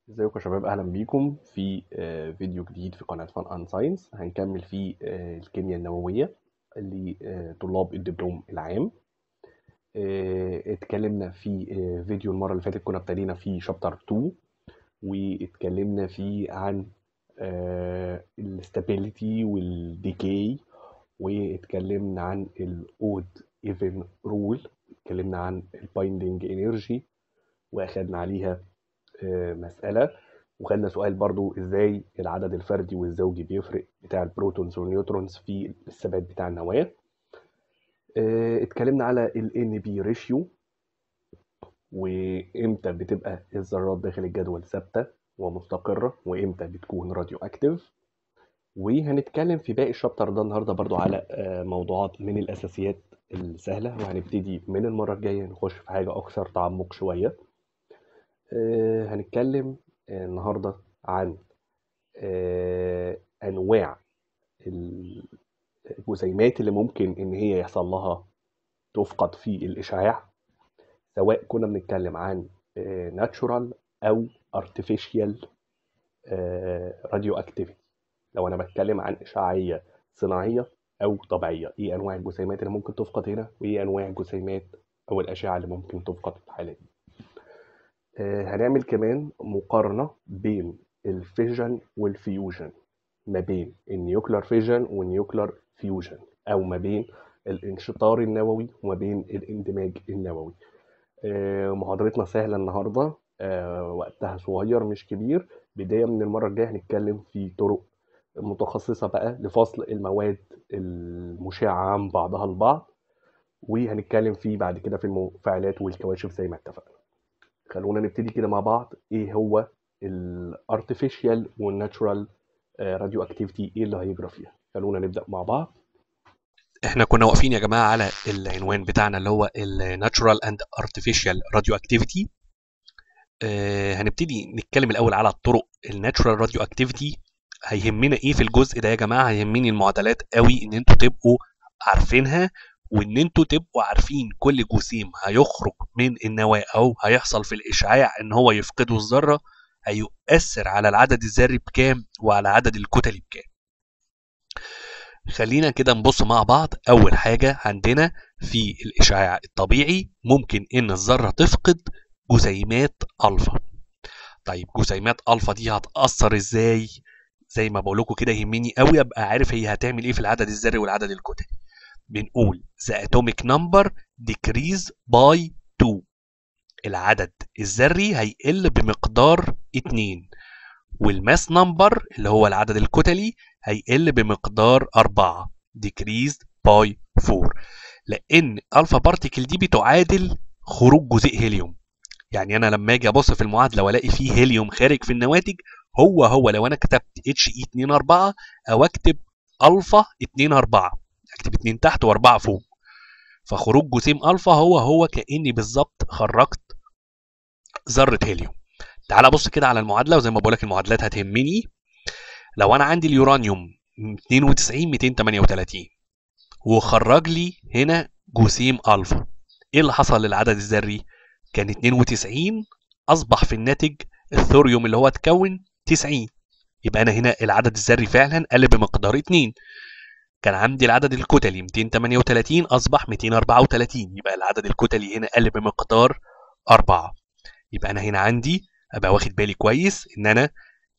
ازيكم يا شباب اهلا بيكم في آه، فيديو جديد في قناة فان ان ساينس هنكمل فيه آه، الكيمياء النووية لطلاب الدبلوم العام آه، اتكلمنا في آه، فيديو المرة اللي فاتت كنا ابتدينا في شابتر 2 واتكلمنا فيه عن الاستابيليتي والديكي واتكلمنا عن الاود ايفن رول اتكلمنا عن البايندينج انرجي واخدنا عليها آه، مسألة وخدنا سؤال برضو ازاي العدد الفردي والزوجي بيفرق بتاع البروتونز والنيوترونز في الثبات بتاع النواة آه، اتكلمنا على ال NB ratio وامتى بتبقى الذرات داخل الجدول ثابتة ومستقرة وامتى بتكون راديو اكتيف وهنتكلم في باقي الشابتر ده النهارده برضو على آه، موضوعات من الاساسيات السهلة وهنبتدي من المرة الجاية نخش في حاجة اكثر تعمق شوية آه، هنتكلم آه، النهاردة عن آه، أنواع الجسيمات اللي ممكن إن هي يحصل لها تفقد في الإشعاع سواء كنا بنتكلم عن ناتشورال أو artificial راديو اكتيفيتي لو أنا بتكلم عن إشعاعية صناعية أو طبيعية إيه أنواع الجسيمات اللي ممكن تفقد هنا وإيه أنواع الجسيمات أو الأشعة اللي ممكن تفقد في الحالة دي آه، هنعمل كمان مقارنة بين الفيجن والفيوجن ما بين النيوكلر فيجن والنيوكلر فيوجن أو ما بين الانشطار النووي وما بين الاندماج النووي آه، محاضرتنا سهلة النهاردة آه، وقتها صغير مش كبير بداية من المرة الجاية هنتكلم في طرق متخصصة بقى لفصل المواد المشعة عن بعضها البعض وهنتكلم فيه بعد كده في المفاعلات والكواشف زي ما اتفقنا خلونا نبتدي كده مع بعض ايه هو الارتفيشال والناتشورال راديو اكتيفيتي ايه اللي هيجرى فيها خلونا نبدا مع بعض احنا كنا واقفين يا جماعه على العنوان بتاعنا اللي هو الناتشورال اند ارتفيشال راديو اكتيفيتي هنبتدي نتكلم الاول على الطرق الناتشورال راديو اكتيفيتي هيهمنا ايه في الجزء ده يا جماعه هيهمني المعادلات قوي ان انتوا تبقوا عارفينها وان انتوا تبقوا عارفين كل جسيم هيخرج من النواه او هيحصل في الاشعاع ان هو يفقده الذره هيؤثر على العدد الذري بكام وعلى عدد الكتلي بكام خلينا كده نبص مع بعض اول حاجه عندنا في الاشعاع الطبيعي ممكن ان الذره تفقد جسيمات الفا طيب جسيمات الفا دي هتاثر ازاي زي ما بقول لكم كده يهمني قوي ابقى عارف هي هتعمل ايه في العدد الذري والعدد الكتلي بنقول the atomic number decrease by 2 العدد الذري هيقل بمقدار 2 والماس نمبر اللي هو العدد الكتلي هيقل بمقدار 4 decreased by 4 لان الفا بارتيكل دي بتعادل خروج جزيء هيليوم يعني انا لما اجي ابص في المعادله والاقي فيه هيليوم خارج في النواتج هو هو لو انا كتبت اتش اي 2 4 او اكتب الفا 2 4 اكتب 2 تحت و4 فوق فخروج جسيم الفا هو هو كاني بالظبط خرجت ذره هيليوم تعال بص كده على المعادله وزي ما بقول لك المعادلات هتهمني لو انا عندي اليورانيوم 92 238 وخرج لي هنا جسيم الفا ايه اللي حصل للعدد الذري كان 92 اصبح في الناتج الثوريوم اللي هو اتكون 90 يبقى انا هنا العدد الذري فعلا قل بمقدار 2 كان عندي العدد الكتلي 238 اصبح 234 يبقى العدد الكتلي هنا قل بمقدار 4 يبقى انا هنا عندي ابقى واخد بالي كويس ان انا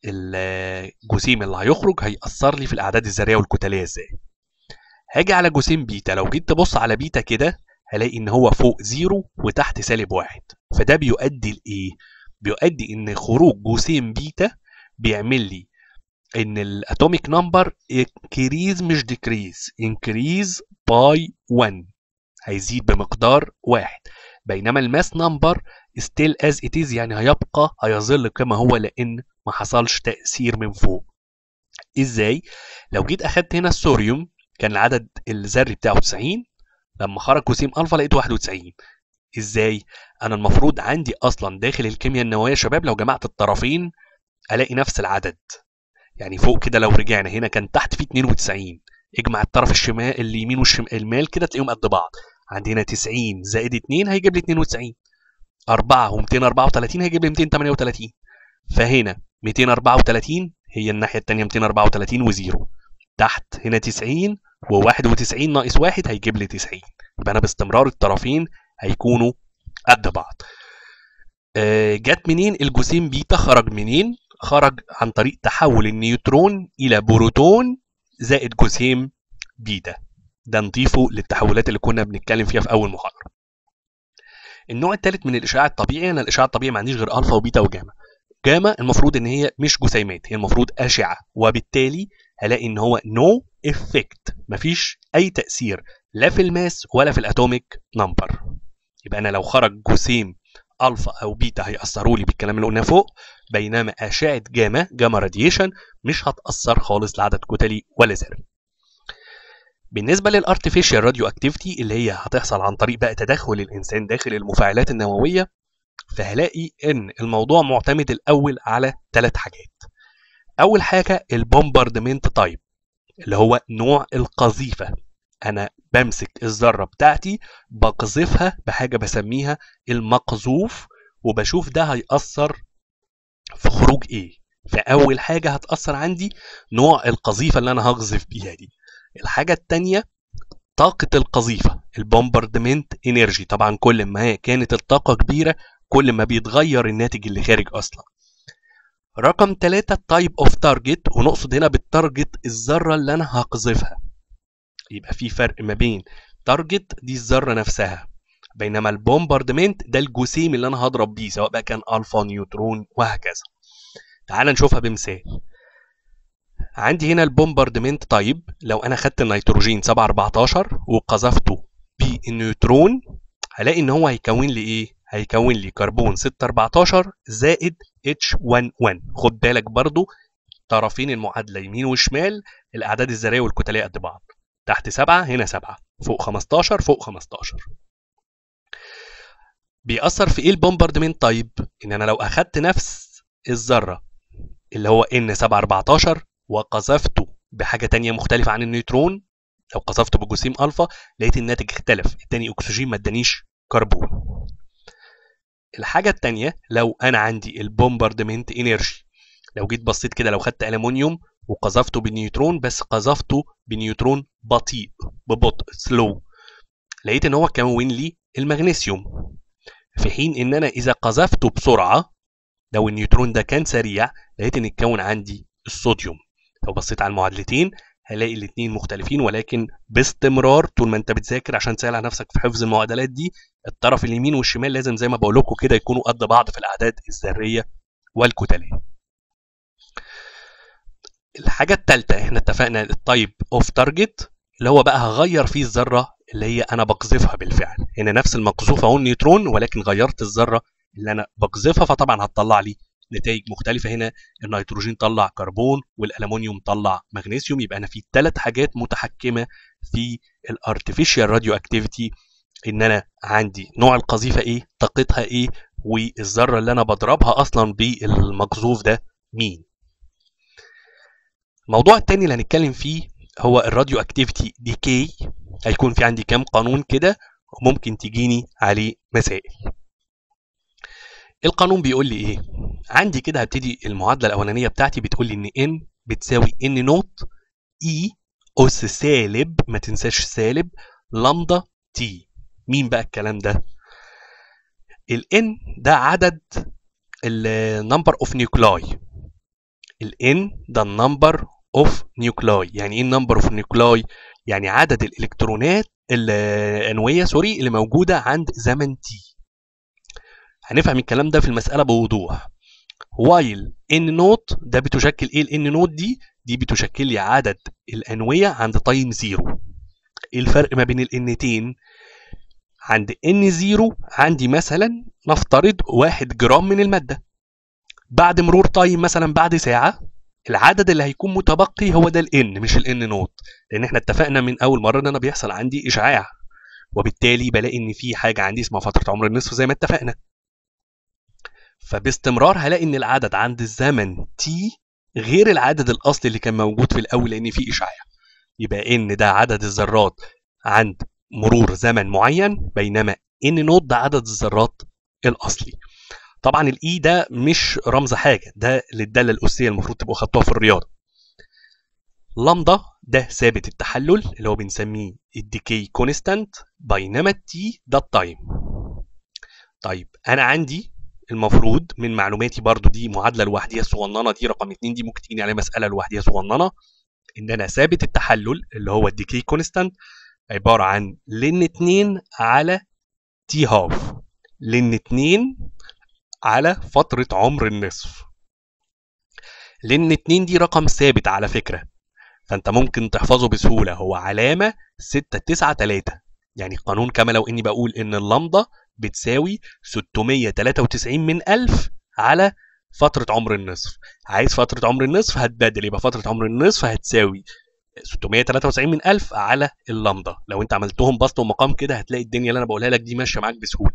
الجسيم اللي هيخرج هيأثر لي في الاعداد الذريه والكتليه ازاي هاجي على جسيم بيتا لو جيت تبص على بيتا كده هلاقي ان هو فوق زيرو وتحت سالب واحد فده بيؤدي لايه بيؤدي ان خروج جسيم بيتا بيعمل لي ان الاتوميك نمبر انكريز مش ديكريز انكريز باي 1 هيزيد بمقدار واحد بينما الماس نمبر ستيل از ات از يعني هيبقى هيظل كما هو لان ما حصلش تاثير من فوق ازاي لو جيت اخدت هنا السوريوم كان العدد الذري بتاعه 90 لما خرج جسيم الفا لقيته 91 ازاي انا المفروض عندي اصلا داخل الكيمياء النوويه يا شباب لو جمعت الطرفين الاقي نفس العدد يعني فوق كده لو رجعنا هنا كان تحت فيه 92 اجمع الطرف الشمال اليمين والشمال كده تلاقيهم قد بعض عندي هنا 90 زائد 2 هيجيب لي 92 4 و234 هيجيب لي 238 فهنا 234 هي الناحيه الثانيه 234 وزيرو تحت هنا 90 و91 ناقص 1 هيجيب لي 90 يبقى انا باستمرار الطرفين هيكونوا قد بعض آه، جت منين الجسيم بيتا خرج منين خرج عن طريق تحول النيوترون الى بروتون زائد جسيم بيتا ده نضيفه للتحولات اللي كنا بنتكلم فيها في اول محاضره النوع الثالث من الاشعاع الطبيعي انا الاشعاع الطبيعي ما عنديش غير الفا وبيتا وجاما جاما المفروض ان هي مش جسيمات هي المفروض اشعه وبالتالي هلاقي ان هو نو no افكت مفيش اي تاثير لا في الماس ولا في الاتوميك نمبر يبقى انا لو خرج جسيم الفا او بيتا هيأثروا لي بالكلام اللي قلناه فوق بينما اشعه جاما جاما راديشن مش هتأثر خالص لعدد كتلي ولا ذري بالنسبة للارتفيشال راديو اكتيفيتي اللي هي هتحصل عن طريق بقى تدخل الانسان داخل المفاعلات النووية فهلاقي ان الموضوع معتمد الاول على ثلاث حاجات اول حاجة البومباردمنت تايب اللي هو نوع القذيفة انا بمسك الذرة بتاعتي بقذفها بحاجة بسميها المقذوف وبشوف ده هيأثر في خروج ايه فاول حاجة هتأثر عندي نوع القذيفة اللي انا هقذف بيها دي الحاجة التانية طاقة القذيفة البومباردمنت انرجي طبعا كل ما كانت الطاقة كبيرة كل ما بيتغير الناتج اللي خارج اصلا رقم ثلاثة تايب اوف تارجت ونقصد هنا بالتارجت الذرة اللي انا هقذفها يبقى في فرق ما بين تارجت دي الذرة نفسها بينما البومباردمنت ده الجسيم اللي انا هضرب بيه سواء بقى كان الفا نيوترون وهكذا تعال نشوفها بمثال عندي هنا البومباردمنت تايب لو انا خدت النيتروجين 714 وقذفته بالنيوترون هلاقي ان هو هيكون لي ايه هيكون لي كربون 614 زائد H11 خد بالك برضو طرفين المعادله يمين وشمال الاعداد الذريه والكتليه قد بعض تحت 7 هنا 7 فوق 15 فوق 15 بيأثر في ايه البومباردمنت تايب ان انا لو اخدت نفس الذره اللي هو N714 وقذفته بحاجه تانية مختلفه عن النيوترون لو قذفته بجسيم الفا لقيت الناتج اختلف اداني اكسجين ما ادانيش كربون الحاجه التانية لو انا عندي البومباردمنت انرجي لو جيت بصيت كده لو خدت الومنيوم وقذفته بالنيوترون بس قذفته بنيوترون بطيء ببطء سلو لقيت ان هو كون لي المغنيسيوم في حين ان انا اذا قذفته بسرعه لو النيوترون ده كان سريع لقيت ان اتكون عندي الصوديوم لو بصيت على المعادلتين هلاقي الاثنين مختلفين ولكن باستمرار طول ما انت بتذاكر عشان تسهل على نفسك في حفظ المعادلات دي الطرف اليمين والشمال لازم زي ما بقول لكم كده يكونوا قد بعض في الاعداد الذريه والكتليه الحاجه الثالثه احنا اتفقنا التايب اوف تارجت اللي هو بقى هغير فيه الذره اللي هي انا بقذفها بالفعل هنا نفس المقذوف اهو النيوترون ولكن غيرت الذره اللي انا بقذفها فطبعا هتطلع لي نتائج مختلفة هنا النيتروجين طلع كربون والألمونيوم طلع مغنيسيوم يبقى أنا في ثلاث حاجات متحكمة في الارتفيشال راديو اكتيفيتي إن أنا عندي نوع القذيفة إيه طاقتها إيه والذرة اللي أنا بضربها أصلا بالمقذوف ده مين الموضوع التاني اللي هنتكلم فيه هو الراديو اكتيفيتي ديكي هيكون في عندي كام قانون كده وممكن تجيني عليه مسائل القانون بيقول لي ايه عندي كده هبتدي المعادله الاولانيه بتاعتي بتقول لي ان ان بتساوي ان نوت اي اس سالب ما تنساش سالب لامدا تي مين بقى الكلام ده الان ده عدد النمبر اوف نيوكلاي الان ده النمبر اوف نيوكلاي يعني ايه النمبر اوف نيوكلاي يعني عدد الالكترونات الانويه سوري اللي موجوده عند زمن تي هنفهم الكلام ده في المساله بوضوح وايل ان نوت ده بتشكل ايه الان نوت دي دي بتشكل لي عدد الانويه عند تايم زيرو ايه الفرق ما بين الانتين عند ان زيرو عندي مثلا نفترض واحد جرام من الماده بعد مرور تايم مثلا بعد ساعه العدد اللي هيكون متبقي هو ده الان مش الان نوت لان احنا اتفقنا من اول مره ان انا بيحصل عندي اشعاع وبالتالي بلاقي ان في حاجه عندي اسمها فتره عمر النصف زي ما اتفقنا فباستمرار هلاقي ان العدد عند الزمن تي غير العدد الاصلي اللي كان موجود في الاول لان في اشعاع يبقى ان ده عدد الذرات عند مرور زمن معين بينما ان نوت ده عدد الذرات الاصلي طبعا الاي ده مش رمز حاجه ده للداله الاسيه المفروض تبقوا خدتوها في الرياضه لامدا ده ثابت التحلل اللي هو بنسميه الديكي كونستانت بينما التي ده التايم طيب انا عندي المفروض من معلوماتي برضو دي معادله لوحديها صغننه دي رقم اتنين دي ممكن تجيني عليها مساله لوحديها صغننه ان انا ثابت التحلل اللي هو الديكي كونستانت عباره عن لن 2 على تي هاف لن 2 على فتره عمر النصف لن 2 دي رقم ثابت على فكره فانت ممكن تحفظه بسهوله هو علامه 6 9 3 يعني قانون كما لو اني بقول ان اللمضه بتساوي 693 من 1000 على فترة عمر النصف عايز فترة عمر النصف هتبدل يبقى فترة عمر النصف هتساوي 693 من 1000 على اللمضة لو انت عملتهم بسط ومقام كده هتلاقي الدنيا اللي انا بقولها لك دي ماشية معاك بسهولة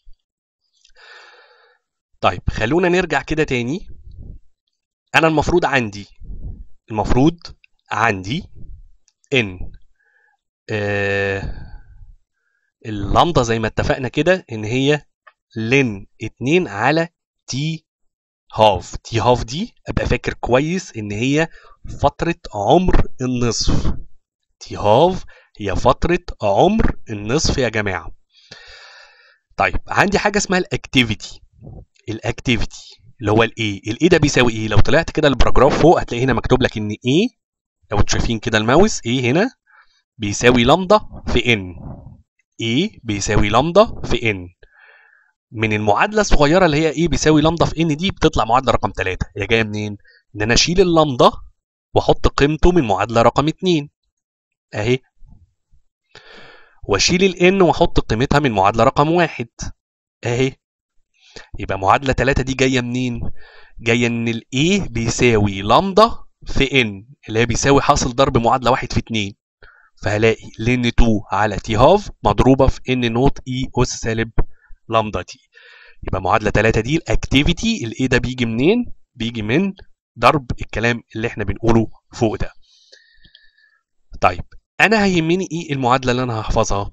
طيب خلونا نرجع كده تاني انا المفروض عندي المفروض عندي ان آه اللمضة زي ما اتفقنا كده ان هي لن 2 على تي هاف تي هاف دي ابقى فاكر كويس ان هي فترة عمر النصف تي هاف هي فترة عمر النصف يا جماعة طيب عندي حاجة اسمها الاكتيفيتي الاكتيفيتي اللي هو الاي الاي ده بيساوي ايه لو طلعت كده الباراجراف فوق هتلاقي هنا مكتوب لك ان ايه لو انتوا شايفين كده الماوس ايه هنا بيساوي لامدا في ان ايه بيساوي لامدا في ان من المعادله الصغيره اللي هي ايه بيساوي لامدا في ان دي بتطلع معادله رقم 3 هي جايه منين ان انا اشيل اللامدا واحط قيمته من معادله رقم 2 اهي واشيل الان واحط قيمتها من معادله رقم 1 اهي يبقى معادله 3 دي جايه منين جايه ان الايه بيساوي لامدا في ان اللي هي بيساوي حاصل ضرب معادله 1 في 2 فهلاقي لن 2 على تي هاف مضروبه في ان نوت اي اس سالب لامدا تي يبقى معادله 3 دي الاكتيفيتي الايه ده بيجي منين بيجي من ضرب الكلام اللي احنا بنقوله فوق ده طيب انا هيهمني ايه المعادله اللي انا هحفظها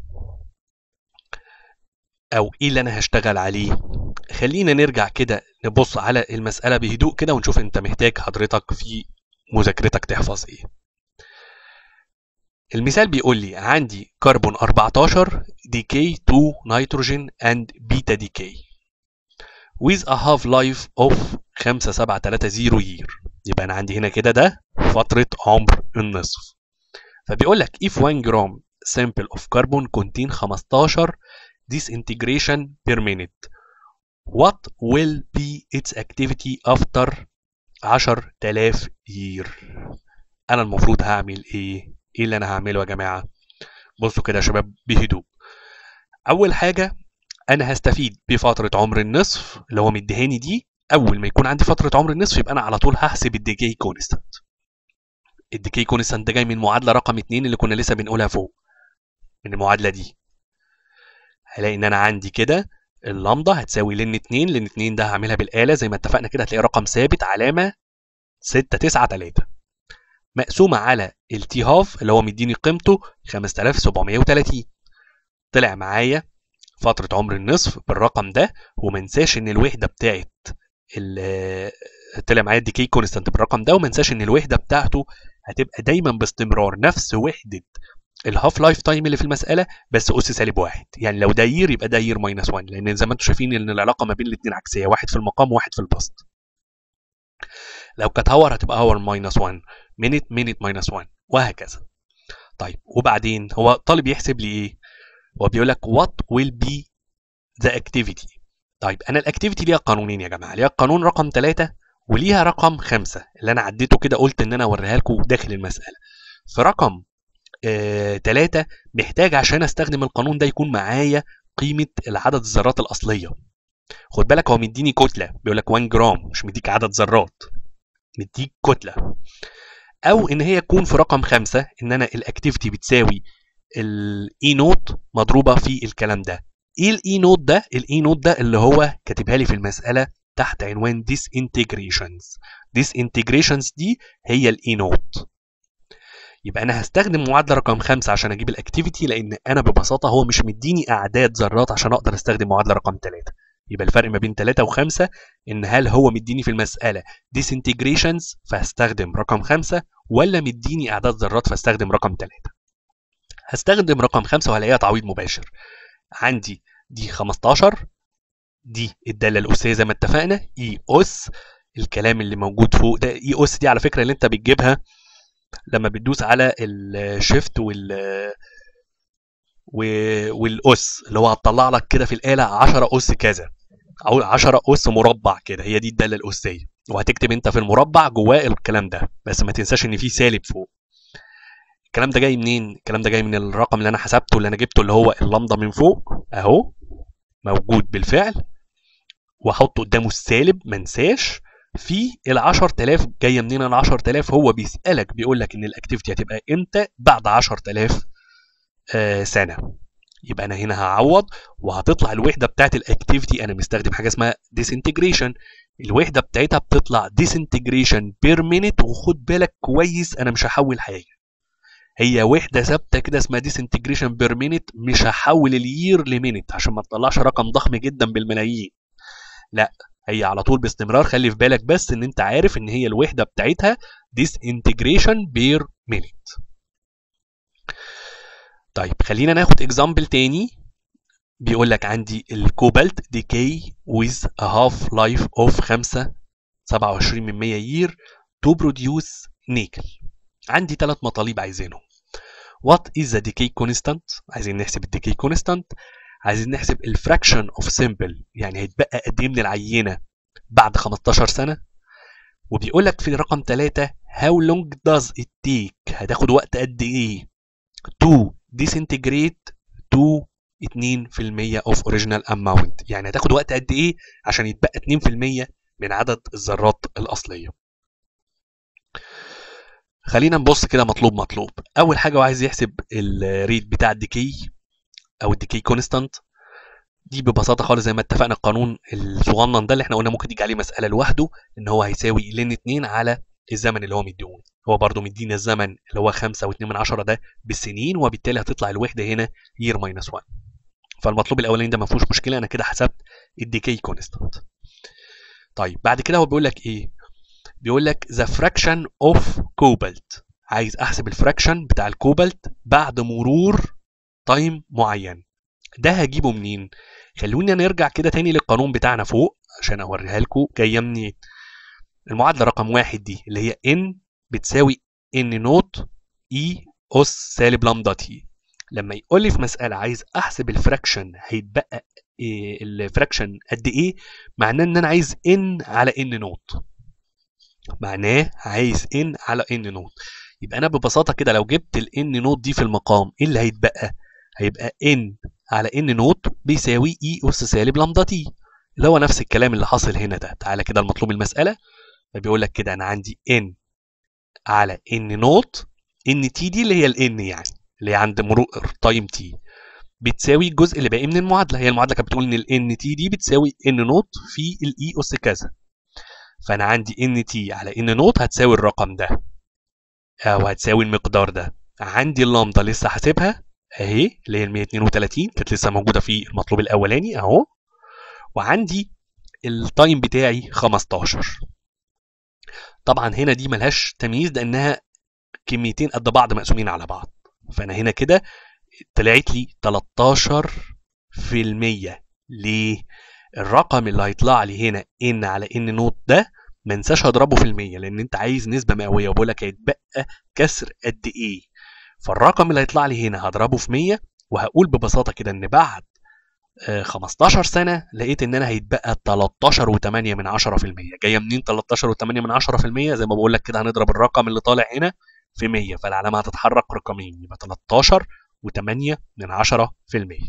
او ايه اللي انا هشتغل عليه خلينا نرجع كده نبص على المساله بهدوء كده ونشوف انت محتاج حضرتك في مذاكرتك تحفظ ايه المثال بيقول لي عندي كربون 14 decay to nitrogen and beta decay with a half life of 5730 year يبقى انا عندي هنا كده ده فترة عمر النصف فبيقول لك if 1 gram sample of carbon contain 15 disintegration per minute what will be its activity after 10000 year انا المفروض هعمل ايه ايه اللي انا هعمله يا جماعه بصوا كده يا شباب بهدوء اول حاجه انا هستفيد بفتره عمر النصف اللي هو مديهاني دي اول ما يكون عندي فتره عمر النصف يبقى انا على طول هحسب الديكي كونستانت الديكي كونستانت ده جاي من معادله رقم 2 اللي كنا لسه بنقولها فوق من المعادله دي هلاقي ان انا عندي كده اللامدا هتساوي لن 2 لن 2 ده هعملها بالاله زي ما اتفقنا كده هتلاقي رقم ثابت علامه 6 9 3 مقسومة على التي هاف اللي هو مديني قيمته 5730 طلع معايا فترة عمر النصف بالرقم ده وما انساش ان الوحدة بتاعت طلع معايا الديكي كونستانت بالرقم ده وما انساش ان الوحدة بتاعته هتبقى دايما باستمرار نفس وحدة الهاف لايف تايم اللي في المسألة بس أس سالب واحد يعني لو داير يبقى داير ماينس 1 لأن زي ما انتم شايفين ان العلاقة ما بين الاثنين عكسية واحد في المقام وواحد في البسط لو كانت هاور هتبقى هاور ماينس 1 مينيت مينيت ماينس 1 وهكذا طيب وبعدين هو طالب يحسب لي ايه هو بيقول لك what will be the activity طيب انا الاكتيفيتي ليها قانونين يا جماعه ليها قانون رقم 3 وليها رقم 5 اللي انا عديته كده قلت ان انا اوريها لكم داخل المساله في رقم 3 آه محتاج عشان استخدم القانون ده يكون معايا قيمه العدد الذرات الاصليه خد بالك هو مديني كتله بيقول لك 1 جرام مش مديك عدد ذرات مديك كتله او ان هي تكون في رقم خمسة ان انا الاكتيفيتي بتساوي الاي نوت مضروبه في الكلام ده ايه الاي نوت ده الاي نوت ده اللي هو كاتبها لي في المساله تحت عنوان disintegrations disintegrations دي هي الاي نوت يبقى انا هستخدم معادله رقم خمسة عشان اجيب الاكتيفيتي لان انا ببساطه هو مش مديني اعداد ذرات عشان اقدر استخدم معادله رقم ثلاثة يبقى الفرق ما بين 3 و5 ان هل هو مديني في المساله disintegrations فهستخدم رقم 5 ولا مديني اعداد ذرات فاستخدم رقم 3 هستخدم رقم 5 وهلاقيها تعويض مباشر عندي دي 15 دي الداله الاسيه زي ما اتفقنا اي اس الكلام اللي موجود فوق ده اي اس دي على فكره اللي انت بتجيبها لما بتدوس على الشيفت وال والاس اللي هو هتطلع لك كده في الاله 10 اس كذا او 10 اس مربع كده هي دي الداله الاسيه وهتكتب انت في المربع جواه الكلام ده بس ما تنساش ان في سالب فوق الكلام ده جاي منين الكلام ده جاي من الرقم اللي انا حسبته اللي انا جبته اللي هو اللامدا من فوق اهو موجود بالفعل واحط قدامه السالب ما انساش في ال 10000 جايه منين ال 10000 هو بيسالك بيقول لك ان الاكتيفيتي هتبقى امتى بعد 10000 آه سنه يبقى انا هنا هعوض وهتطلع الوحده بتاعت الاكتيفيتي انا مستخدم حاجه اسمها ديسنتجريشن الوحده بتاعتها بتطلع ديسنتجريشن بير مينيت وخد بالك كويس انا مش هحول حاجه هي وحده ثابته كده اسمها ديسنتجريشن بير مينيت مش هحول اليير لمينيت عشان ما تطلعش رقم ضخم جدا بالملايين لا هي على طول باستمرار خلي في بالك بس ان انت عارف ان هي الوحده بتاعتها disintegration بير مينيت طيب خلينا ناخد اكزامبل تاني بيقول لك عندي الكوبالت decay with a half life of 5 27 من 100 year to produce nickel عندي ثلاث مطالب عايزينهم what is the decay constant عايزين نحسب الديكي كونستانت عايزين نحسب الفراكشن اوف سيمبل يعني هيتبقى قد ايه من العينه بعد 15 سنه وبيقول لك في رقم 3 how long does it take هتاخد وقت قد ايه to disintegrate to 2% of original amount يعني هتاخد وقت قد ايه عشان يتبقى 2% من عدد الذرات الاصليه خلينا نبص كده مطلوب مطلوب اول حاجه هو عايز يحسب الريت بتاع الديكي او الديكي كونستانت دي ببساطه خالص زي ما اتفقنا القانون الصغنن ده اللي احنا قلنا ممكن تيجي عليه مساله لوحده ان هو هيساوي لن 2 على الزمن اللي هو مديهوني هو برضو مدينا الزمن اللي هو 5 و2 من 10 ده بالسنين وبالتالي هتطلع الوحده هنا يير ماينس 1 فالمطلوب الاولاني ده ما فيهوش مشكله انا كده حسبت الديكي كونستانت طيب بعد كده هو بيقول لك ايه بيقول لك the fraction of cobalt عايز احسب الفراكشن بتاع الكوبالت بعد مرور تايم معين ده هجيبه منين خلونا نرجع كده تاني للقانون بتاعنا فوق عشان اوريها لكم جايه منين المعادله رقم واحد دي اللي هي n بتساوي n نوت e اس سالب لامدا تي لما يقول لي في مساله عايز احسب الفراكشن هيتبقى إيه الفراكشن قد ايه معناه ان انا عايز n على n نوت معناه عايز n على n نوت يبقى انا ببساطه كده لو جبت ال n نوت دي في المقام ايه اللي هيتبقى هيبقى n على n نوت بيساوي e اس سالب لامدا تي اللي هو نفس الكلام اللي حاصل هنا ده تعالى كده المطلوب المساله فبيقول لك كده انا عندي n على n نوت n تي دي اللي هي ال n يعني اللي هي عند مرور تايم تي بتساوي الجزء اللي باقي من المعادله هي المعادله كانت بتقول ان ال n تي دي بتساوي n نوت في ال e اس كذا فانا عندي ان تي على ان نوت هتساوي الرقم ده او هتساوي المقدار ده عندي اللامدا لسه حاسبها اهي اللي هي ال 132 كانت لسه موجوده في المطلوب الاولاني اهو وعندي التايم بتاعي 15 طبعا هنا دي ملهاش تمييز لانها كميتين قد بعض مقسومين على بعض فانا هنا كده طلعت لي 13 في المية ليه الرقم اللي هيطلع لي هنا ان على ان نوت ده ما انساش هضربه في المية لان انت عايز نسبة مئوية وبقول لك هيتبقى كسر قد ايه فالرقم اللي هيطلع لي هنا هضربه في 100 وهقول ببساطة كده ان بعد 15 سنة لقيت ان انا هيتبقى 13 و8 من 10% جاية منين 13 و8 من 10% زي ما بقول لك كده هنضرب الرقم اللي طالع هنا في 100 فالعلامة هتتحرك رقمين يبقى 13 و8 من 10%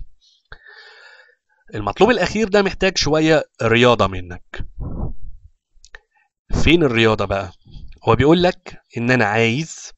المطلوب الأخير ده محتاج شوية رياضة منك فين الرياضة بقى هو بيقول لك إن أنا عايز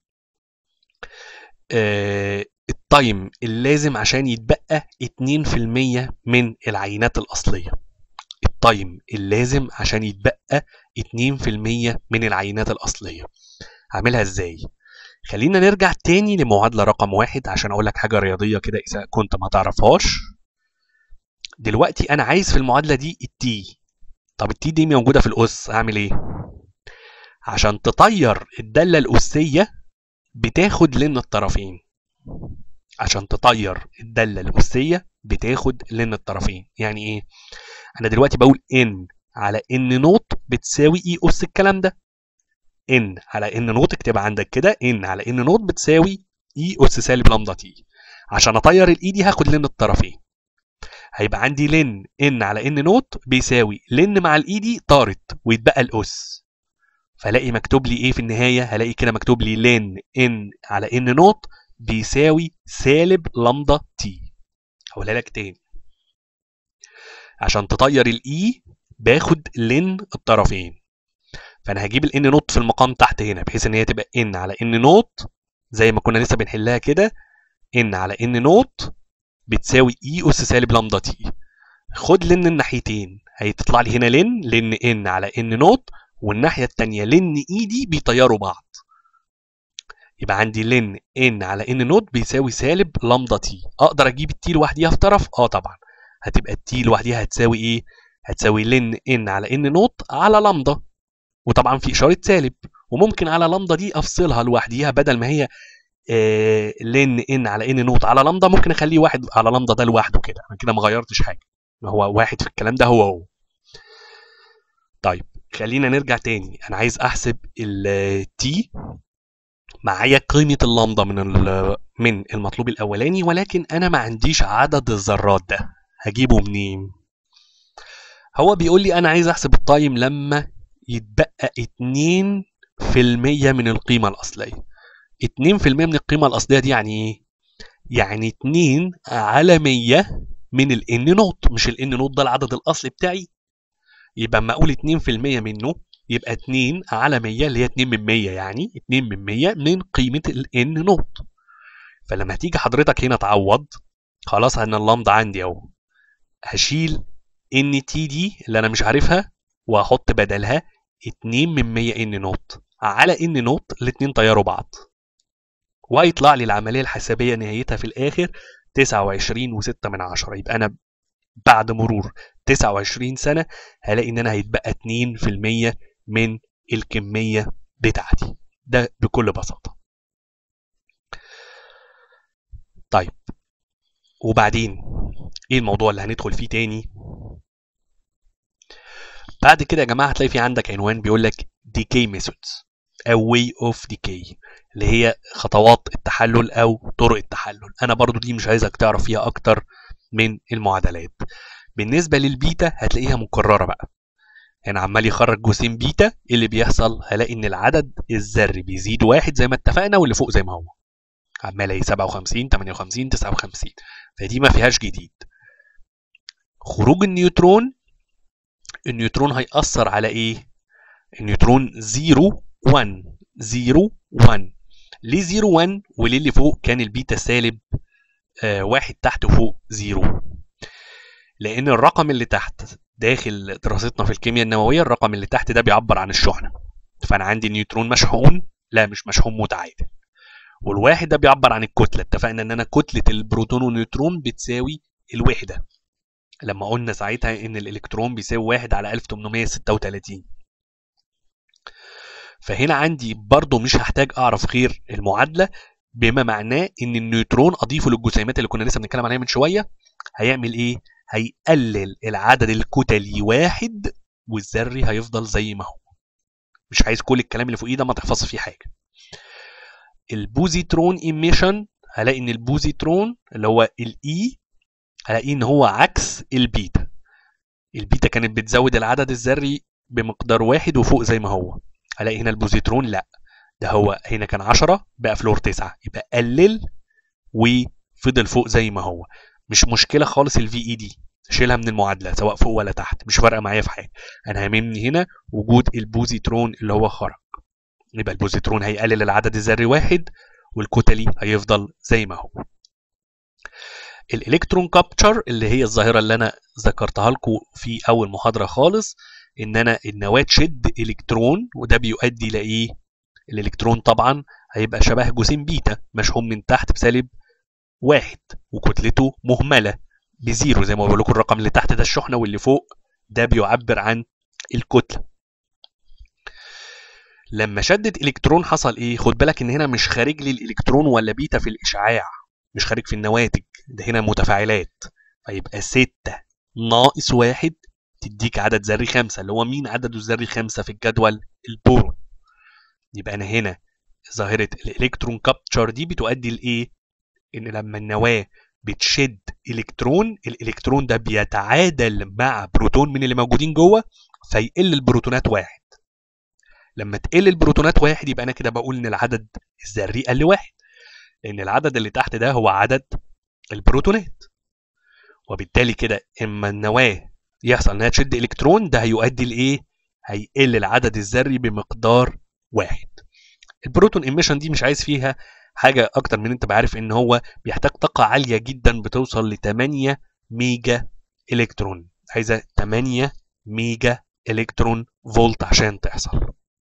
آه التايم اللازم عشان يتبقى 2% من العينات الأصلية التايم اللازم عشان يتبقى 2% من العينات الأصلية هعملها ازاي خلينا نرجع تاني لمعادلة رقم واحد عشان أقول لك حاجة رياضية كده إذا كنت ما تعرفهاش دلوقتي انا عايز في المعادله دي التي طب التي دي موجوده في الاس اعمل ايه عشان تطير الداله الاسيه بتاخد لن الطرفين عشان تطير الداله الاسيه بتاخد لن الطرفين يعني ايه انا دلوقتي بقول ان على ان نوت بتساوي اي اس الكلام ده ان على ان نوت اكتبها عندك كده ان على ان نوت بتساوي اي اس سالب لامدا تي عشان اطير الاي دي هاخد لن الطرفين هيبقى عندي لن ان على ان نوت بيساوي لن مع الاي دي طارت ويتبقى الاس فلاقي مكتوب لي ايه في النهايه هلاقي كده مكتوب لي لن ان على ان نوت بيساوي سالب لامدا تي هقولها لك تاني عشان تطير الاي باخد لن الطرفين فانا هجيب الان نوت في المقام تحت هنا بحيث ان هي تبقى ان على ان نوت زي ما كنا لسه بنحلها كده ان على ان نوت بتساوي اي اس سالب لامدا تي خد لن الناحيتين هيتطلع لي هنا لن لن ان على ان نوت والناحيه الثانيه لن اي دي بيطيروا بعض يبقى عندي لن ان على ان نوت بيساوي سالب لامدا تي اقدر اجيب التي لوحديها في طرف اه طبعا هتبقى التي لوحديها هتساوي ايه هتساوي لن ان على ان نوت على لامدا وطبعا في اشاره سالب وممكن على لامدا دي افصلها لوحديها بدل ما هي آه لن ان على ان نوت على لامدا ممكن اخليه واحد على لامدا ده لوحده كده انا كده ما غيرتش حاجه هو واحد في الكلام ده هو هو طيب خلينا نرجع تاني انا عايز احسب التي معايا قيمة اللامدا من من المطلوب الأولاني ولكن أنا ما عنديش عدد الذرات ده هجيبه منين؟ هو بيقول لي أنا عايز أحسب التايم لما يتبقى 2% من القيمة الأصلية 2% من القيمة الأصلية دي يعني إيه؟ يعني 2 على 100 من ال n نوت مش ال n نوت ده العدد الأصلي بتاعي يبقى اما أقول 2% منه يبقى 2 على 100 اللي هي 2 من 100 يعني 2 من 100 من قيمة ال n نوت فلما تيجي حضرتك هنا تعوض خلاص أنا اللامدا عندي أهو هشيل ان تي دي اللي أنا مش عارفها وهحط بدلها 2 من 100 ان نوت على ان نوت الاتنين طيروا بعض وهيطلع لي العملية الحسابية نهايتها في الآخر 29 و6 من عشرة يبقى أنا بعد مرور 29 سنة هلاقي إن أنا هيتبقى 2% من الكمية بتاعتي ده بكل بساطة طيب وبعدين ايه الموضوع اللي هندخل فيه تاني بعد كده يا جماعه هتلاقي في عندك عنوان بيقول لك decay methods او way of decay اللي هي خطوات التحلل او طرق التحلل انا برضو دي مش عايزك تعرف فيها اكتر من المعادلات بالنسبه للبيتا هتلاقيها مكرره بقى هنا عمال يخرج جسيم بيتا ايه اللي بيحصل هلاقي ان العدد الذري بيزيد واحد زي ما اتفقنا واللي فوق زي ما هو عمال اهي 57 58 59 فدي ما فيهاش جديد خروج النيوترون النيوترون هيأثر على ايه النيوترون 0 1 0 1 ليه 0 1 وليه اللي فوق كان البيتا سالب آه واحد تحت وفوق 0 لان الرقم اللي تحت داخل دراستنا في الكيمياء النوويه الرقم اللي تحت ده بيعبر عن الشحنه فانا عندي نيوترون مشحون لا مش مشحون متعادل والواحد ده بيعبر عن الكتله اتفقنا ان انا كتله البروتون والنيوترون بتساوي الوحده لما قلنا ساعتها ان الالكترون بيساوي واحد على 1836 فهنا عندي برضو مش هحتاج اعرف غير المعادله بما معناه ان النيوترون اضيفه للجسيمات اللي كنا لسه بنتكلم عليها من شويه هيعمل ايه هيقلل العدد الكتلي واحد والذري هيفضل زي ما هو مش عايز كل الكلام اللي فوقيه ده ما تحفظش فيه حاجه البوزيترون ايميشن هلاقي ان البوزيترون اللي هو الاي هلاقي ان هو عكس البيتا البيتا كانت بتزود العدد الذري بمقدار واحد وفوق زي ما هو هلاقي هنا البوزيترون لا ده هو هنا كان 10 بقى فلور 9 يبقى قلل وفضل فوق زي ما هو مش مشكله خالص الفي اي دي شيلها من المعادله سواء فوق ولا تحت مش فارقه معايا في حاجه انا هاممني هنا وجود البوزيترون اللي هو خرج يبقى البوزيترون هيقلل العدد الذري واحد والكتلي هيفضل زي ما هو الالكترون كابتشر اللي هي الظاهره اللي انا ذكرتها لكم في اول محاضره خالص ان انا النواه تشد الكترون وده بيؤدي لايه الالكترون طبعا هيبقى شبه جسيم بيتا مشحون من تحت بسالب واحد وكتلته مهمله بزيرو زي ما بقول لكم الرقم اللي تحت ده الشحنه واللي فوق ده بيعبر عن الكتله لما شدت الكترون حصل ايه خد بالك ان هنا مش خارج لي الالكترون ولا بيتا في الاشعاع مش خارج في النواتج ده هنا متفاعلات فيبقى 6 ناقص واحد تديك عدد ذري خمسة اللي هو مين عدده الذري خمسة في الجدول البورون يبقى انا هنا ظاهرة الالكترون كابتشر دي بتؤدي لايه ان لما النواة بتشد الكترون الالكترون ده بيتعادل مع بروتون من اللي موجودين جوه فيقل البروتونات واحد لما تقل البروتونات واحد يبقى انا كده بقول ان العدد الذري قل واحد لان العدد اللي تحت ده هو عدد البروتونات وبالتالي كده اما النواه يحصل انها تشد الكترون ده هيؤدي لايه هيقل العدد الذري بمقدار واحد البروتون ايميشن دي مش عايز فيها حاجه اكتر من انت عارف ان هو بيحتاج طاقه عاليه جدا بتوصل ل 8 ميجا الكترون عايزه 8 ميجا الكترون فولت عشان تحصل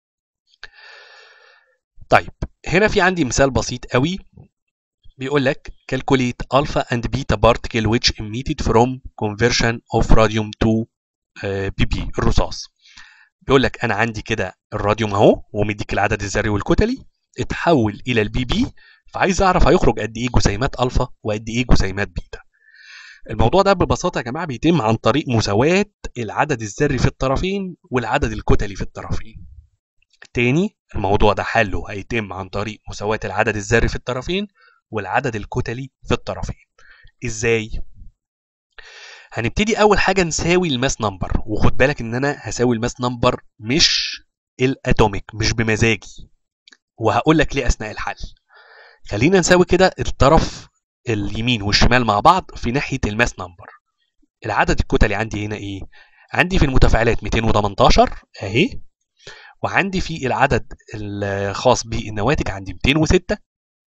طيب هنا في عندي مثال بسيط قوي بيقول لك calculate alpha and beta particle which emitted from conversion of radium to بي بي الرصاص بيقول لك انا عندي كده الراديوم اهو ومديك العدد الذري والكتلي اتحول الى البي بي فعايز اعرف هيخرج قد ايه جسيمات الفا وقد ايه جسيمات بيتا الموضوع ده ببساطه يا جماعه بيتم عن طريق مساواه العدد الذري في الطرفين والعدد الكتلي في الطرفين تاني الموضوع ده حله هيتم عن طريق مساواة العدد الذري في الطرفين والعدد الكتلي في الطرفين ازاي هنبتدي اول حاجه نساوي الماس نمبر وخد بالك ان انا هساوي الماس نمبر مش الاتوميك مش بمزاجي وهقول لك ليه اثناء الحل خلينا نساوي كده الطرف اليمين والشمال مع بعض في ناحيه الماس نمبر العدد الكتلي عندي هنا ايه عندي في المتفاعلات 218 اهي وعندي في العدد الخاص بالنواتج عندي 206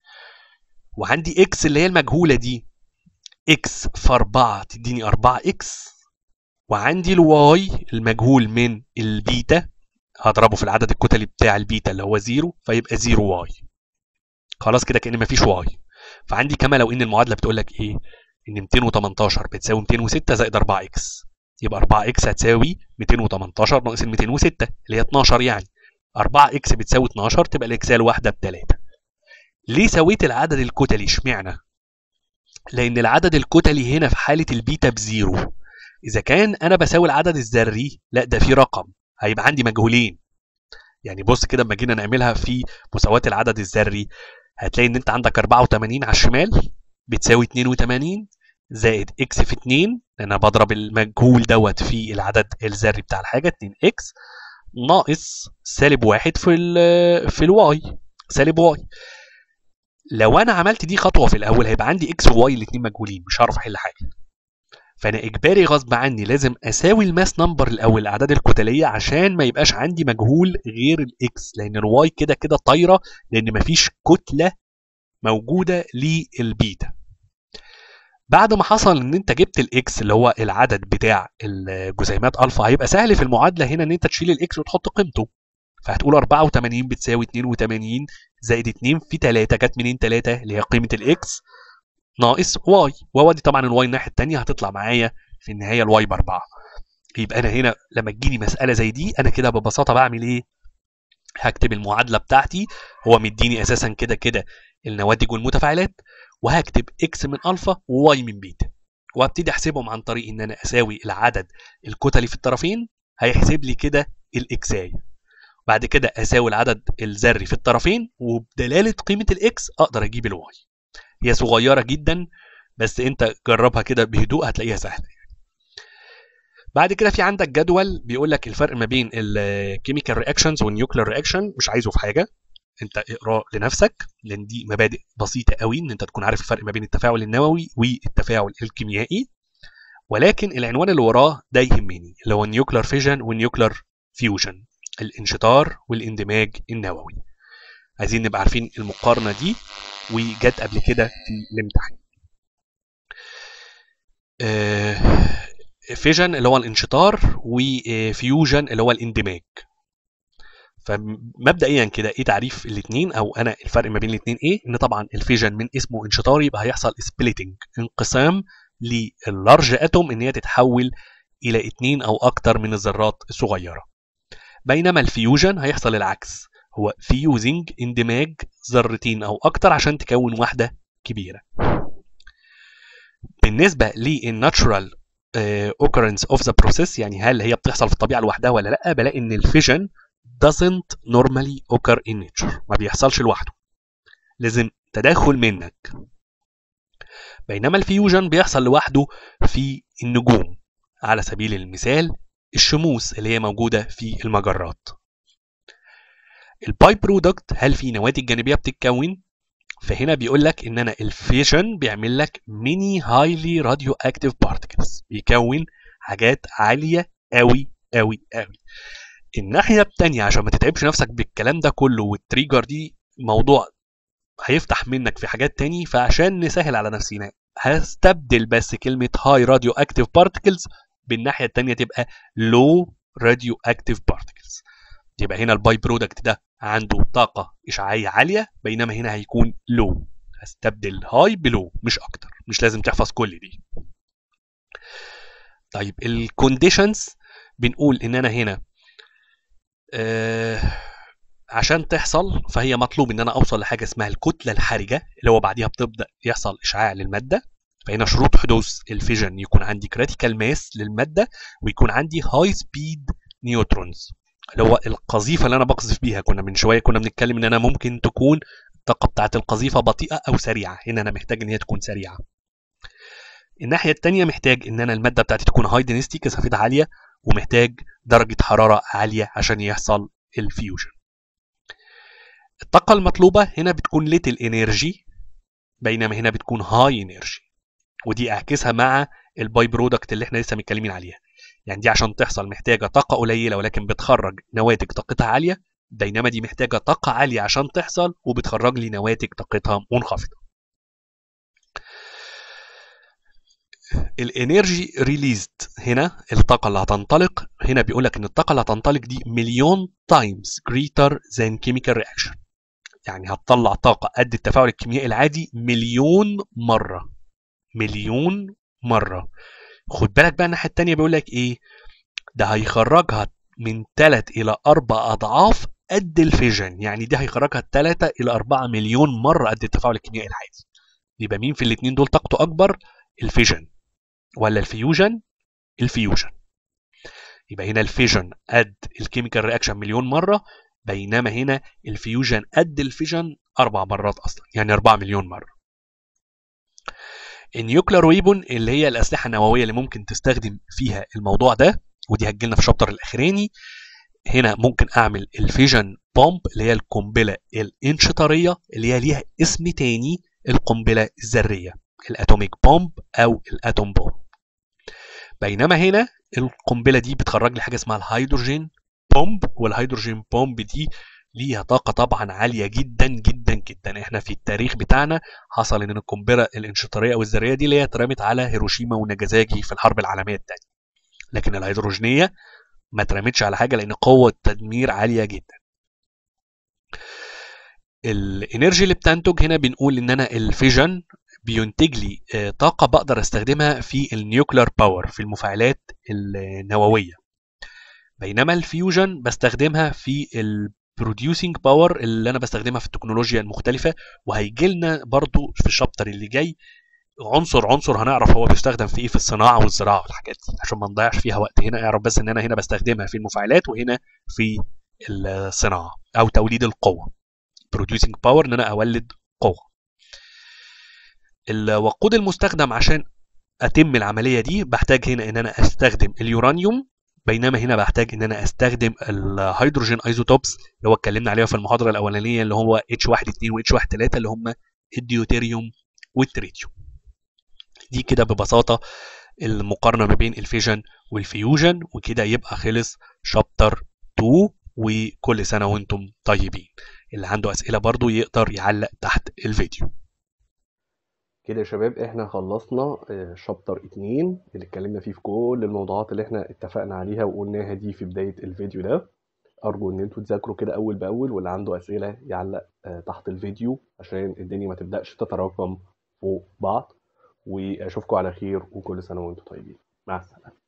وعندي اكس اللي هي المجهوله دي اكس في 4 تديني 4 اكس وعندي الواي المجهول من البيتا هضربه في العدد الكتلي بتاع البيتا اللي هو 0 فيبقى 0 واي خلاص كده كان مفيش واي فعندي كما لو ان المعادله بتقول لك ايه ان 218 بتساوي 206 زائد 4 اكس يبقى 4 اكس هتساوي 218 ناقص ال 206 اللي هي 12 يعني 4 اكس بتساوي 12 تبقى الاكسال الواحده ب 3 ليه سويت العدد الكتلي اشمعنى لان العدد الكتلي هنا في حاله البيتا بزيرو اذا كان انا بساوي العدد الذري لا ده في رقم هيبقى عندي مجهولين يعني بص كده لما جينا نعملها في مساواه العدد الذري هتلاقي ان انت عندك 84 على الشمال بتساوي 82 زائد اكس في 2 لان انا بضرب المجهول دوت في العدد الذري بتاع الحاجه 2 اكس ناقص سالب واحد في ال في الواي سالب واي لو انا عملت دي خطوه في الاول هيبقى عندي اكس وواي الاثنين مجهولين مش هعرف احل حاجه فانا اجباري غصب عني لازم اساوي الماس نمبر الاول الاعداد الكتليه عشان ما يبقاش عندي مجهول غير الاكس لان الواي كده كده طايره لان مفيش كتله موجوده للبيتا بعد ما حصل ان انت جبت الاكس اللي هو العدد بتاع الجزيئات الفا هيبقى سهل في المعادله هنا ان انت تشيل الاكس وتحط قيمته فهتقول 84 بتساوي 82 زائد 2 في 3 جت منين 3 اللي هي قيمه الاكس ناقص واي واودي طبعا الواي الناحيه الثانيه هتطلع معايا في النهايه الواي باربعه يبقى انا هنا لما تجيني مساله زي دي انا كده ببساطه بعمل ايه هكتب المعادله بتاعتي هو مديني اساسا كده كده النواتج والمتفاعلات وهكتب اكس من الفا وواي من بيتا وابتدي احسبهم عن طريق ان انا اساوي العدد الكتلي في الطرفين هيحسب لي كده الاكساي بعد كده اساوي العدد الذري في الطرفين وبدلاله قيمه الاكس اقدر اجيب الواي هي صغيره جدا بس انت جربها كده بهدوء هتلاقيها سهله بعد كده في عندك جدول بيقول لك الفرق ما بين الكيميكال رياكشنز والنيوكلير رياكشن مش عايزه في حاجه انت اقرا لنفسك لان دي مبادئ بسيطه قوي ان انت تكون عارف الفرق ما بين التفاعل النووي والتفاعل الكيميائي ولكن العنوان اللي وراه ده يهمني اللي هو النيوكلير فيجن والنيوكلير فيوجن الانشطار والاندماج النووي عايزين نبقى عارفين المقارنه دي وجت قبل كده في الامتحان فيجن اللي هو الانشطار وفيوجن اللي هو الاندماج فمبدئيا كده ايه تعريف الاثنين او انا الفرق ما بين الاثنين ايه ان طبعا الفيجن من اسمه انشطار يبقى هيحصل سبليتنج انقسام لللارج اتوم ان هي تتحول الى اتنين او اكتر من الذرات الصغيره بينما الفيوجن هيحصل العكس هو فيوزنج اندماج ذرتين او اكتر عشان تكون واحده كبيره بالنسبه للناتشورال occurrence of the process يعني هل هي بتحصل في الطبيعه لوحدها ولا لا بلاقي ان الفيجن doesn't normally occur in nature ما بيحصلش لوحده لازم تدخل منك بينما الفيوجن بيحصل لوحده في النجوم على سبيل المثال الشموس اللي هي موجودة في المجرات الباي برودكت هل في نواتج جانبية بتتكون فهنا بيقول لك ان انا الفيجن بيعمل لك ميني هايلي راديو اكتيف بارتكلز بيكون حاجات عالية قوي قوي قوي الناحية التانية عشان ما تتعبش نفسك بالكلام ده كله والتريجر دي موضوع هيفتح منك في حاجات تاني فعشان نسهل على نفسنا هستبدل بس كلمة هاي راديو اكتيف بارتكلز بالناحية التانية تبقى لو راديو اكتيف بارتكلز يبقى هنا الباي برودكت ده عنده طاقة إشعاعية عالية بينما هنا هيكون لو هستبدل هاي بلو مش أكتر مش لازم تحفظ كل دي طيب الكونديشنز بنقول إن أنا هنا آه عشان تحصل فهي مطلوب ان انا اوصل لحاجه اسمها الكتله الحرجه اللي هو بعديها بتبدا يحصل اشعاع للماده فهنا شروط حدوث الفيجن يكون عندي كريتيكال ماس للماده ويكون عندي هاي سبيد نيوترونز اللي هو القذيفه اللي انا بقذف بيها كنا من شويه كنا بنتكلم ان انا ممكن تكون الطاقه بتاعه القذيفه بطيئه او سريعه هنا انا محتاج ان هي تكون سريعه الناحيه الثانيه محتاج ان انا الماده بتاعتي تكون هاي دينستي كثافتها عاليه ومحتاج درجه حراره عاليه عشان يحصل الفيوجن الطاقة المطلوبة هنا بتكون ليتل انرجي بينما هنا بتكون هاي انرجي ودي اعكسها مع الباي برودكت اللي احنا لسه متكلمين عليها يعني دي عشان تحصل محتاجة طاقة قليلة ولكن بتخرج نواتج طاقتها عالية بينما دي محتاجة طاقة عالية عشان تحصل وبتخرج لي نواتج طاقتها منخفضة الانرجي ريليزد هنا الطاقة اللي هتنطلق هنا بيقول لك ان الطاقة اللي هتنطلق دي مليون تايمز greater than chemical reaction يعني هتطلع طاقة قد التفاعل الكيميائي العادي مليون مرة مليون مرة خد بالك بقى الناحية التانية بيقول لك ايه ده هيخرجها من 3 إلى 4 أضعاف قد الفيجن يعني دي هيخرجها 3 إلى 4 مليون مرة قد التفاعل الكيميائي العادي يبقى مين في الاتنين دول طاقته أكبر الفيجن ولا الفيوجن الفيوجن يبقى هنا الفيجن قد الكيميكال رياكشن مليون مرة بينما هنا الفيوجن قد الفيجن أربع مرات أصلا يعني 4 مليون مرة النيوكلير ويبون اللي هي الأسلحة النووية اللي ممكن تستخدم فيها الموضوع ده ودي هتجيلنا في الشابتر الأخراني هنا ممكن أعمل الفيجن بومب اللي هي القنبلة الانشطارية اللي هي ليها اسم تاني القنبلة الذرية الأتوميك بومب أو الأتوم بومب بينما هنا القنبلة دي بتخرج لي حاجة اسمها الهيدروجين بومب والهيدروجين بومب دي ليها طاقة طبعا عالية جدا جدا جدا احنا في التاريخ بتاعنا حصل ان القنبلة الانشطارية او الذرية دي اللي هي اترمت على هيروشيما وناجازاكي في الحرب العالمية الثانية لكن الهيدروجينية ما اترمتش على حاجة لان قوة التدمير عالية جدا الانرجي اللي بتنتج هنا بنقول ان انا الفيجن بينتج لي طاقة بقدر استخدمها في النيوكلير باور في المفاعلات النووية بينما الفيوجن بستخدمها في البروديوسينج باور اللي انا بستخدمها في التكنولوجيا المختلفة وهيجي لنا برضو في الشابتر اللي جاي عنصر عنصر هنعرف هو بيستخدم في ايه في الصناعة والزراعة والحاجات دي عشان ما نضيعش فيها وقت هنا اعرف بس ان انا هنا بستخدمها في المفاعلات وهنا في الصناعة او توليد القوة بروديوسينج باور ان انا اولد قوة الوقود المستخدم عشان اتم العمليه دي بحتاج هنا ان انا استخدم اليورانيوم بينما هنا بحتاج ان انا استخدم الهيدروجين ايزوتوبس اللي هو اتكلمنا عليها في المحاضره الاولانيه اللي هو اتش 1 2 واتش 1 3 اللي هم الديوتيريوم والتريتيوم دي كده ببساطه المقارنه ما بين الفيجن والفيوجن وكده يبقى خلص شابتر 2 وكل سنه وانتم طيبين اللي عنده اسئله برضو يقدر يعلق تحت الفيديو كده يا شباب احنا خلصنا شابتر 2 اللي اتكلمنا فيه في كل الموضوعات اللي احنا اتفقنا عليها وقلناها دي في بداية الفيديو ده ارجو ان انتوا تذاكروا كده اول باول واللي عنده اسئلة يعلق تحت الفيديو عشان الدنيا ما تبدأش تتراكم فوق بعض واشوفكم على خير وكل سنه وانتم طيبين مع السلامه